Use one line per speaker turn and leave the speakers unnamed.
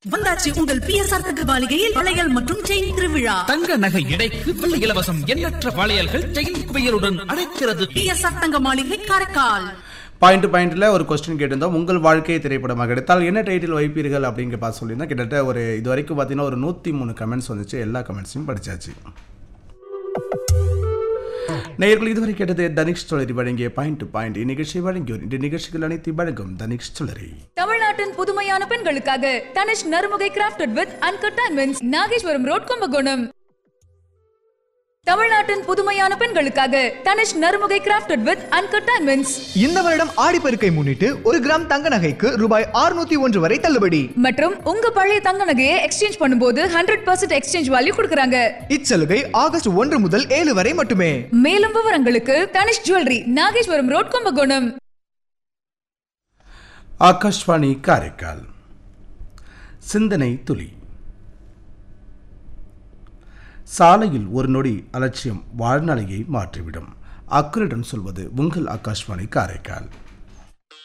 வந்தாச்சு உங்கள் பிஎஸ்ஆர் தகவலிகையில் வளையல் மற்றும் செயின் திருவிழா
தங்க நகை இடைக்கு வெள்ளி இலவசம் எண்ணற்ற வளையல்கள் செயின் குவியலுடன் அழைக்கிறது
பிஎஸ்ஆர் தங்க மாளிகை காரைக்கால்
பாயிண்ட் பாயிண்ட்ல ஒரு கொஸ்டின் கேட்டிருந்தோம் உங்கள் வாழ்க்கையை திரைப்படமாக எடுத்தால் என்ன டைட்டில் வைப்பீர்கள் அப்படிங்கிற பார்த்து சொல்லியிருந்தோம் கிட்டத்தட்ட ஒரு இது வரைக்கும் பார்த்தீங்கன்னா ஒரு நூற்றி மூணு கமெண்ட்ஸ் வந்துச்சு எல்லா கமெண்ட்ஸையும் படிச்சாச்சு நேயர்கள் இதுவரை கேட்டது தனிஷ் சுழரி வழங்கிய பாயிண்ட் டு பாயிண்ட் இந்நிகழ்ச்சியை வழங்கியோர் இந்த நிகழ்ச்சிகள் அனைத்து வழங்கும் தனிஷ் சுழரி
தமிழ்நாட்டின் புதுமையான பெண்களுக்காக Tanishq Narumugai crafted with uncut diamonds Nageswaram road Kumbakonam தமிழ்நாட்டின் புதுமையான பெண்களுக்காக Tanishq Narumugai crafted with uncut diamonds
இந்த வருடம் ஆடிப்பெருக்கை முன்னிட்டு ஒரு கிராம் தங்க நகைக்கு ரூபாய் 601 ஒன்று வரை தள்ளுபடி
மற்றும் உங்க பழைய தங்க நகையை எக்ஸ்சேஞ்ச் பண்ணும்போது ஹண்ட்ரட் பர்சன்ட் எக்ஸ்சேஞ்ச் வேல்யூ கொடுக்கறாங்க
இச்சலுகை ஆகஸ்ட் ஒன்று முதல் ஏழு வரை மட்டுமே
மேலும் விவரங்களுக்கு தனிஷ் ஜுவல்லரி நாகேஸ்வரம் ரோட் கும்பகோணம்
ஆகாஷ்வாணி காரைக்கால் சிந்தனை துளி சாலையில் ஒரு நொடி அலட்சியம் வாழ்நிலையை மாற்றிவிடும் அக்கறையுடன் சொல்வது உங்கள் ஆகாஷ்வாணி காரைக்கால்